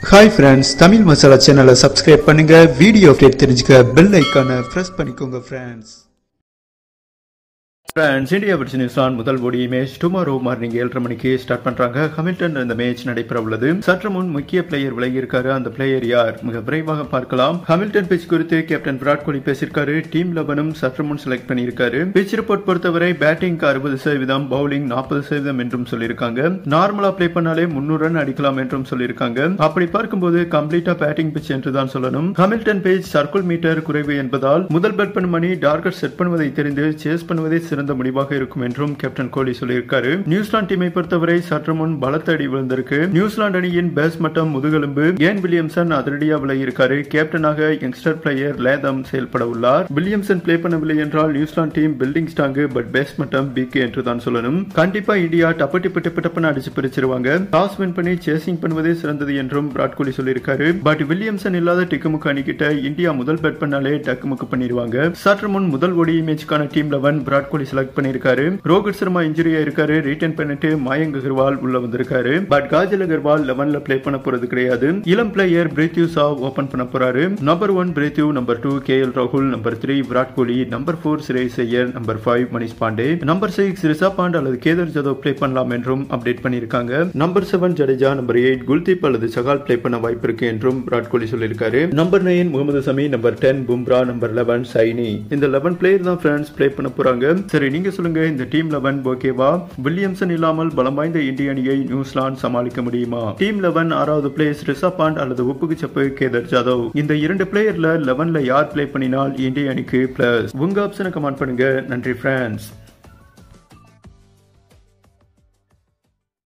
hi friends Tamil masala சேனலை subscribe பண்ணுங்க video update தெரிஞ்சுக்க பெல் ஐக்கானை ப்ரெஸ் பண்ணிக்கோங்க friends friends India vs New Zealand முதல் ஓடி மேட்ச் டுமாரோ மார்னிங் ஏழரை மணிக்கு ஸ்டார்ட் பண்றாங்க ஹமில்டன் இந்த மேட்ச் நடைபெற உள்ளது சற்று முன் முக்கிய பிளேயர் விலகி இருக்காரு அந்த பிளேயர் யார் மிக விரைவாக பார்க்கலாம் ஹமில்டன் பிச் குறித்து கேப்டன் விராட் கோலி பேசியிருக்காரு டீம் லெவனும் சற்று முன் செலக்ட் பண்ணியிருக்காரு பிச் ரிப்போர்ட் பொறுத்தவரை பேட்டிங்க்கு அறுபது சதவீதம் பவுலிங் நாற்பது சதவீதம் என்றும் சொல்லியிருக்காங்க நார்மலா பிளே பண்ணாலே முன்னூறு ரன் அடிக்கலாம் என்றும் சொல்லியிருக்காங்க அப்படி பார்க்கும்போது கம்ப்ளீட்டா பேட்டிங் பிச் என்று தான் சொல்லணும் ஹமில்டன் பேஜ் சர்க்குல் மீட்டர் குறைவு என்பதால் முதல் பேட் பண்ணும் மணி டார்கர் செட் பண்ணுவதை தெரிந்து சேஸ் பண்ணுவதே சிறந்த முடிவாக இருக்கும் என்றும் கேப்டன் கோலி சொல்லியிருக்காரு நியூசிலாந்து டீமை பொறுத்தவரை சற்று முன் பலத்த அடி விழுந்திருக்கு நியூசிலாந்து அணியின் பேஸ் மட்டம் முதுகெலும்பு ஏன் வில்லியம்சன் அதிரடியா விலகி இருக்காரு கேப்டனாக யங்ஸ்டர் பிளேயர் லேதம் செயல்பட உள்ளார் வில்லியம்சன் பிளே பண்ணவில்லை என்றால் New Zealand team building strong but base மட்டம் பிகே என்று தான் சொல்லணும் கண்டிப்பா இந்தியா டப்பு டிப்பு டிப்பு டப்புன்னு அடிச்சு பிரிச்சிருவாங்க டாஸ் வின் பண்ணி சேசிங் பண்ணுவதே சிறந்தது என்றும் விராட் கோலி சொல்லியிருக்காரு பட் வில்லியம்சன் இல்லாத டிக்குமுக்கு அணிக்கிட்ட இந்தியா முதல் பேட் பண்ணாலே டக்குமுக்கு பண்ணிடுவாங்க சற்று முன் முதல் ஒடி மேட்ச்க்கான team eleven Virat Kohli select பண்ணிருக்காரு ரோஹித் சர்மா இன்ஜுரியா இருக்காரு ரிட்டர்ன் பண்ணிட்டு மயங்க் அகர்வால் உள்ள வந்திருக்காரு பட் காஜல் அகர்வால் லெவன்ல பிளே பண்ண போறது கிடையாது இளம் பிளேயர் பிரேத்யூ சாவ் ஓபன் பண்ண போறாரு number one Prithvi number two K L ராகுல் number three Virat Kohli number four Shreyas Iyer number five Manish Pandey number six Rishabh Pant அல்லது கேதர் ஜாதவ் பிளே பண்ணலாம் என்றும் அப்டேட் பண்ணிருக்காங்க number seven Jadeja number eight Kuldeep அல்லது சகால் பிளே பண்ண வாய்ப்பு இருக்கு என்றும் விராட் கோலி சொல்லியிருக்காரு number nine Mohammed Shami number ten Bumrah number eleven Saini இந்த லெவன் பிளேயர் தான் ஃப்ரெண்ட்ஸ் பிளே பண்ண போறாங்க சரி நீங்க சொல்லுங்க இந்த டீம் லெவன் ஓகேவா வில்லியம்சன் இல்லாமல் பலம் வாய்ந்த இந்திய அணியை நியூசிலாந்து சமாளிக்க முடியுமா டீம் லெவன் ஆறாவது பிளேஸ் ரிஷப் பாண்ட் அல்லது உப்புக்கு சப்பு கேதர் ஜாதவ் இந்த இரண்டு பிளேயர்ல லெவன்ல யார் பிளே பண்ணினால் இந்திய அணிக்கு பிளஸ் உங்க ஆப்ஷனை கமெண்ட் பண்ணுங்க நன்றி ஃப்ரெண்ட்ஸ்